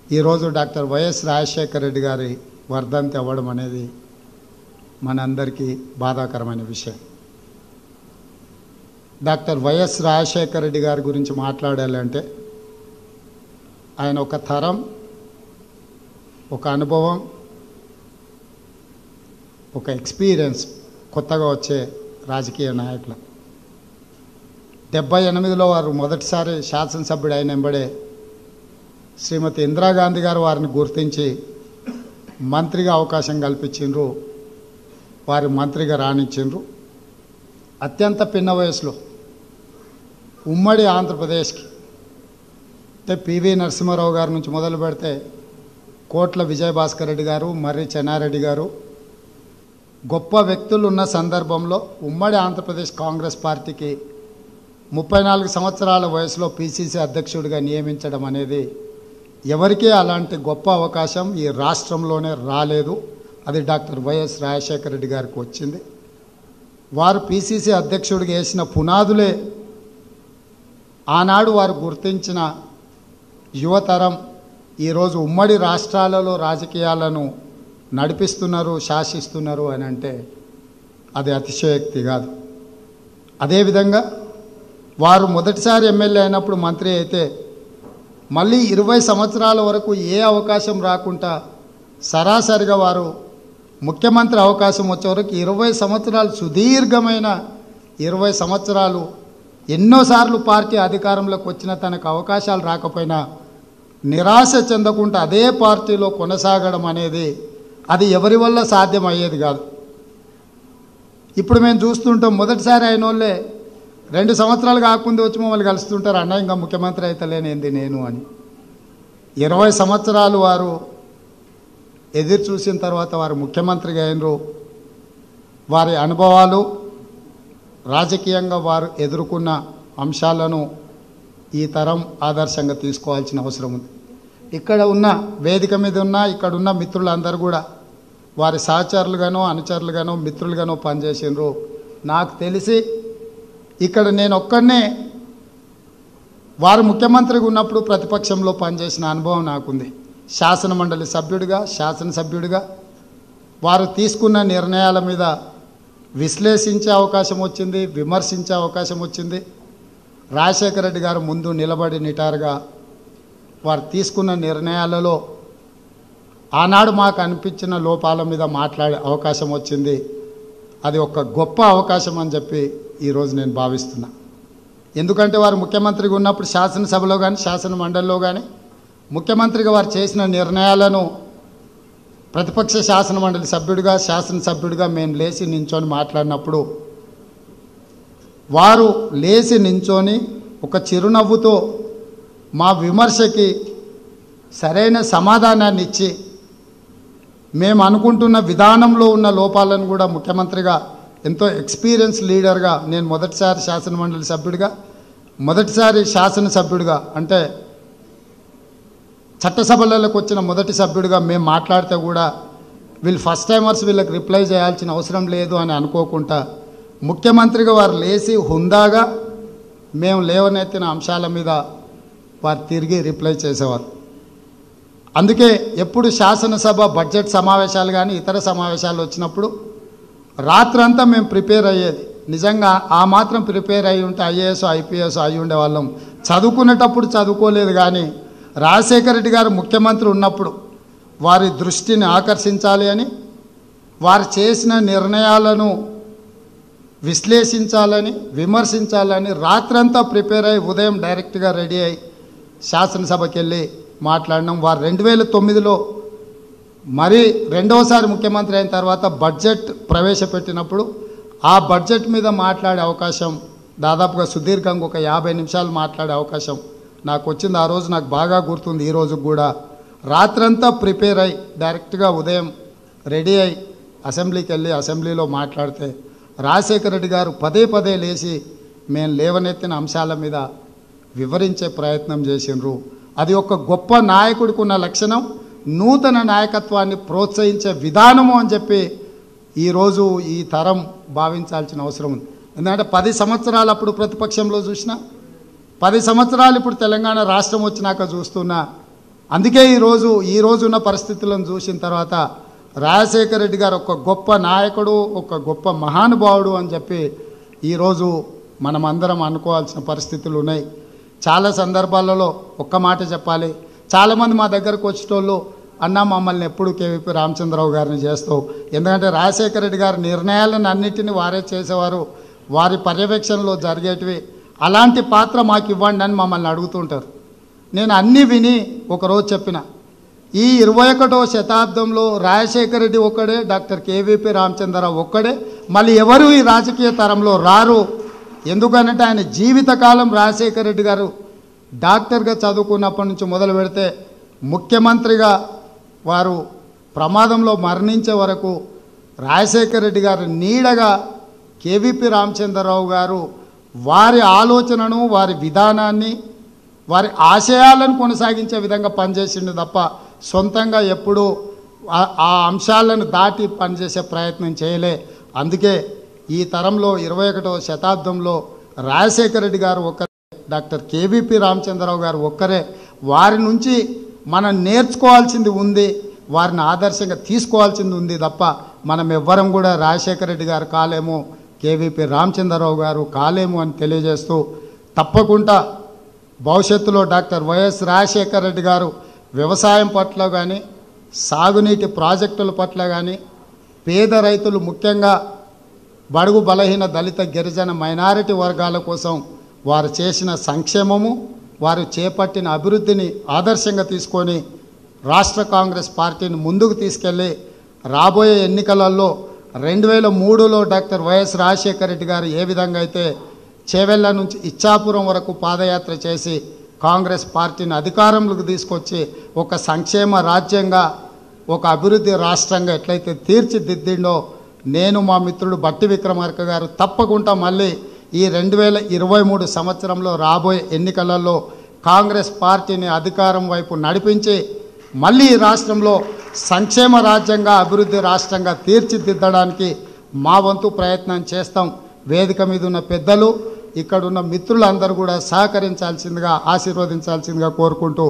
ఈరోజు doctor YS Rajasekhara Reddy గారి వర్ధంతి అవ్వడం అనేది మనందరికీ బాధాకరమైన విషయం డాక్టర్ వైఎస్ రాజశేఖర రెడ్డి గారి గురించి మాట్లాడాలంటే ఆయన ఒక తరం ఒక అనుభవం ఒక ఎక్స్పీరియన్స్ కొత్తగా వచ్చే రాజకీయ నాయకులు డెబ్బై ఎనిమిదిలో వారు మొదటిసారి శాసనసభ్యుడు అయిన వెంబడే శ్రీమతి ఇందిరాగాంధీ గారు వారిని గుర్తించి మంత్రిగా అవకాశం కల్పించిండ్రు వారి మంత్రిగా రాణించిండ్రు అత్యంత పిన్న వయసులో ఉమ్మడి ఆంధ్రప్రదేశ్కి అంటే పివి నరసింహారావు గారి నుంచి మొదలు పెడితే కోట్ల విజయభాస్కర్ రెడ్డి గారు మర్రి చెన్నారెడ్డి గారు గొప్ప వ్యక్తులు ఉన్న సందర్భంలో ఉమ్మడి ఆంధ్రప్రదేశ్ కాంగ్రెస్ పార్టీకి ముప్పై నాలుగు సంవత్సరాల వయసులో పిసిసి అధ్యక్షుడిగా నియమించడం అనేది ఎవరికీ అలాంటి గొప్ప అవకాశం ఈ రాష్ట్రంలోనే రాలేదు అది డాక్టర్ వైఎస్ రాజశేఖర రెడ్డి గారికి వచ్చింది వారు పిసిసి అధ్యక్షుడిగా వేసిన పునాదులే ఆనాడు వారు గుర్తించిన యువతరం ఈరోజు ఉమ్మడి రాష్ట్రాలలో రాజకీయాలను నడిపిస్తున్నారు శాసిస్తున్నారు అని అంటే అది అతిశయోక్తి కాదు అదేవిధంగా వారు మొదటిసారి ఎమ్మెల్యే అయినప్పుడు మంత్రి అయితే మళ్ళీ ఇరవై సంవత్సరాల వరకు ఏ అవకాశం రాకుండా సరాసరిగా వారు ముఖ్యమంత్రి అవకాశం వచ్చే వరకు ఇరవై సంవత్సరాలు సుదీర్ఘమైన ఇరవై సంవత్సరాలు ఎన్నోసార్లు పార్టీ అధికారంలోకి వచ్చిన తనకు అవకాశాలు రాకపోయినా నిరాశ చెందకుండా అదే పార్టీలో కొనసాగడం అనేది అది ఎవరి వల్ల సాధ్యమయ్యేది కాదు ఇప్పుడు మేము చూస్తుంటాం మొదటిసారి అయిన వాళ్ళే రెండు సంవత్సరాలు కాకుండా వచ్చి మమ్మల్ని కలుస్తుంటారు అన్న ఇంకా ముఖ్యమంత్రి అయితలేనేంది నేను అని ఇరవై సంవత్సరాలు వారు ఎదురు చూసిన తర్వాత వారు ముఖ్యమంత్రిగా అయినరు వారి అనుభవాలు రాజకీయంగా వారు ఎదుర్కొన్న అంశాలను ఈ తరం ఆదర్శంగా తీసుకోవాల్సిన అవసరం ఉంది ఇక్కడ ఉన్న వేదిక మీద ఉన్న ఇక్కడ ఉన్న మిత్రులందరూ కూడా వారి సహచరులుగానో అనుచరులుగానో మిత్రులుగానో పనిచేసినారు నాకు తెలిసి ఇక్కడ నేను ఒక్కడనే వారు ముఖ్యమంత్రిగా ఉన్నప్పుడు ప్రతిపక్షంలో పనిచేసిన అనుభవం నాకుంది శాసన మండలి సభ్యుడిగా శాసనసభ్యుడిగా వారు తీసుకున్న నిర్ణయాల మీద విశ్లేషించే అవకాశం వచ్చింది విమర్శించే అవకాశం వచ్చింది రాజశేఖర రెడ్డి గారు ముందు నిలబడి నిటారుగా వారు తీసుకున్న నిర్ణయాలలో ఆనాడు మాకు అనిపించిన లోపాల మీద మాట్లాడే అవకాశం వచ్చింది అది ఒక గొప్ప అవకాశం అని చెప్పి ఈరోజు నేను భావిస్తున్నా ఎందుకంటే వారు ముఖ్యమంత్రిగా ఉన్నప్పుడు శాసనసభలో కానీ శాసన మండలిలో కానీ ముఖ్యమంత్రిగా వారు చేసిన నిర్ణయాలను ప్రతిపక్ష శాసన మండలి సభ్యుడిగా శాసనసభ్యుడిగా మేము లేచి నించొని మాట్లాడినప్పుడు వారు లేచి నించొని ఒక చిరునవ్వుతో మా విమర్శకి సరైన సమాధానాన్ని ఇచ్చి మేము అనుకుంటున్న విధానంలో ఉన్న లోపాలను కూడా ముఖ్యమంత్రిగా ఎంతో ఎక్స్పీరియన్స్ లీడర్గా నేను మొదటిసారి శాసనమండలి సభ్యుడిగా మొదటిసారి శాసనసభ్యుడిగా అంటే చట్టసభలకు వచ్చిన మొదటి సభ్యుడిగా మేము మాట్లాడితే కూడా వీళ్ళు ఫస్ట్ టైమర్స్ వీళ్ళకి రిప్లై చేయాల్సిన అవసరం లేదు అని అనుకోకుండా ముఖ్యమంత్రిగా వారు లేచి హుందాగా మేము లేవనెత్తిన అంశాల మీద వారు తిరిగి రిప్లై చేసేవారు అందుకే ఎప్పుడు శాసనసభ బడ్జెట్ సమావేశాలు కానీ ఇతర సమావేశాలు వచ్చినప్పుడు రాత్రంతా మేము ప్రిపేర్ అయ్యేది నిజంగా ఆ మాత్రం ప్రిపేర్ అయ్యి ఉంటే ఐఏఎస్ ఐపీఎస్ అయి ఉండేవాళ్ళం చదువుకునేటప్పుడు చదువుకోలేదు కానీ రాజశేఖర రెడ్డి గారు ముఖ్యమంత్రి ఉన్నప్పుడు వారి దృష్టిని ఆకర్షించాలి అని వారు చేసిన నిర్ణయాలను విశ్లేషించాలని విమర్శించాలని రాత్రంతా ప్రిపేర్ అయ్యి ఉదయం డైరెక్ట్గా రెడీ అయ్యి శాసనసభకి వెళ్ళి మాట్లాడినాం వారు రెండు వేల తొమ్మిదిలో మరి రెండవసారి ముఖ్యమంత్రి అయిన తర్వాత బడ్జెట్ ప్రవేశపెట్టినప్పుడు ఆ బడ్జెట్ మీద మాట్లాడే అవకాశం దాదాపుగా సుదీర్ఘంగా ఒక యాభై నిమిషాలు మాట్లాడే అవకాశం నాకు వచ్చింది ఆ రోజు నాకు బాగా గుర్తుంది ఈ రోజు కూడా రాత్రంతా ప్రిపేర్ అయ్యి డైరెక్ట్గా ఉదయం రెడీ అయ్యి అసెంబ్లీకి వెళ్ళి అసెంబ్లీలో మాట్లాడితే రాజశేఖర రెడ్డి గారు పదే పదే లేచి మేము లేవనెత్తిన అంశాల మీద వివరించే ప్రయత్నం చేసిండ్రు అది ఒక గొప్ప నాయకుడికి ఉన్న లక్షణం నూతన నాయకత్వాన్ని ప్రోత్సహించే విధానము అని చెప్పి ఈరోజు ఈ తరం భావించాల్సిన అవసరం ఉంది ఎందుకంటే పది సంవత్సరాలు అప్పుడు ప్రతిపక్షంలో చూసినా పది సంవత్సరాలు ఇప్పుడు తెలంగాణ రాష్ట్రం వచ్చినాక చూస్తున్నా అందుకే ఈరోజు ఈ రోజున్న పరిస్థితులను చూసిన తర్వాత రాజశేఖర రెడ్డి గారు ఒక గొప్ప నాయకుడు ఒక గొప్ప మహానుభావుడు అని చెప్పి ఈరోజు మనం అందరం అనుకోవాల్సిన పరిస్థితులు ఉన్నాయి చాలా సందర్భాలలో ఒక్క మాట చెప్పాలి చాలామంది మా దగ్గరకు వచ్చేటోళ్ళు అన్న మమ్మల్ని ఎప్పుడు కేవీపీ రామచంద్రరావు గారిని చేస్తావు ఎందుకంటే రాజశేఖర రెడ్డి గారి నిర్ణయాలను అన్నిటిని వారే చేసేవారు వారి పర్యవేక్షణలో జరిగేటివి అలాంటి పాత్ర మాకు ఇవ్వండి అని మమ్మల్ని అడుగుతుంటారు నేను అన్నీ విని ఒకరోజు చెప్పిన ఈ ఇరవై ఒకటో శతాబ్దంలో రాజశేఖర రెడ్డి ఒక్కడే డాక్టర్ కేవీపీ రామచంద్రరావు ఒక్కడే మళ్ళీ ఎవరు ఈ రాజకీయ తరంలో రారు ఎందుకనంటే ఆయన జీవితకాలం రాజశేఖర రెడ్డి గారు డాక్టర్గా చదువుకున్నప్పటి నుంచి మొదలు పెడితే ముఖ్యమంత్రిగా వారు ప్రమాదంలో మరణించే వరకు రాజశేఖర రెడ్డి గారు నీడగా కేవీపీ రామచంద్రరావు గారు వారి ఆలోచనను వారి విధానాన్ని వారి ఆశయాలను కొనసాగించే విధంగా పనిచేసిండు తప్ప సొంతంగా ఎప్పుడూ ఆ- ఆ అంశాలను దాటి పనిచేసే ప్రయత్నం చేయలే అందుకే ఈ తరంలో ఇరవై ఒకటో శతాబ్దంలో రాజశేఖర రెడ్డి గారు ఒక్కరే డాక్టర్ కేవీపీ రామచంద్రరావు గారు ఒక్కరే వారి నుంచి మనం నేర్చుకోవాల్సింది ఉంది వారిని ఆదర్శంగా తీసుకోవాల్సింది ఉంది తప్ప మనం ఎవ్వరం కూడా రాజశేఖర రెడ్డి గారు కాలేము కేవీపీ రామచంద్రరావు గారు కాలేము అని తెలియజేస్తూ తప్పకుండా భవిష్యత్తులో డాక్టర్ వైఎస్ రాజశేఖర రెడ్డి గారు వ్యవసాయం పట్ల కానీ సాగునీటి ప్రాజెక్టుల పట్ల కానీ పేద రైతులు ముఖ్యంగా బడుగు బలహీన దళిత గిరిజన మైనారిటీ వర్గాల కోసం వారు చేసిన సంక్షేమము వారు చేపట్టిన అభివృద్ధిని ఆదర్శంగా తీసుకొని రాష్ట్ర కాంగ్రెస్ పార్టీని ముందుకు తీసుకెళ్ళి రాబోయే ఎన్నికలలో రెండు వేల మూడులో డాక్టర్ వైఎస్ రాజశేఖర రెడ్డి గారు ఏ విధంగా అయితే చేవెళ్ళ నుంచి ఇచ్చాపురం వరకు పాదయాత్ర చేసి కాంగ్రెస్ పార్టీని అధికారంలోకి తీసుకొచ్చి ఒక సంక్షేమ రాజ్యంగా ఒక అభివృద్ధి రాష్ట్రంగా ఎట్లయితే తీర్చిదిద్దిండో నేను మా మిత్రుడు బట్టి విక్రమార్క గారు తప్పకుండా మళ్ళీ ఈ రెండు వేల ఇరవై మూడు సంవత్సరంలో రాబోయే ఎన్నికలలో కాంగ్రెస్ పార్టీని అధికారం వైపు నడిపించి మళ్ళీ ఈ రాష్ట్రంలో సంక్షేమ రాజ్యంగా అభివృద్ధి రాష్ట్రంగా తీర్చిదిద్దడానికి మా వంతు ప్రయత్నం చేస్తాం వేదిక మీద ఉన్న పెద్దలు ఇక్కడున్న మిత్రులందరూ కూడా సహకరించాల్సిందిగా ఆశీర్వదించాల్సిందిగా కోరుకుంటూ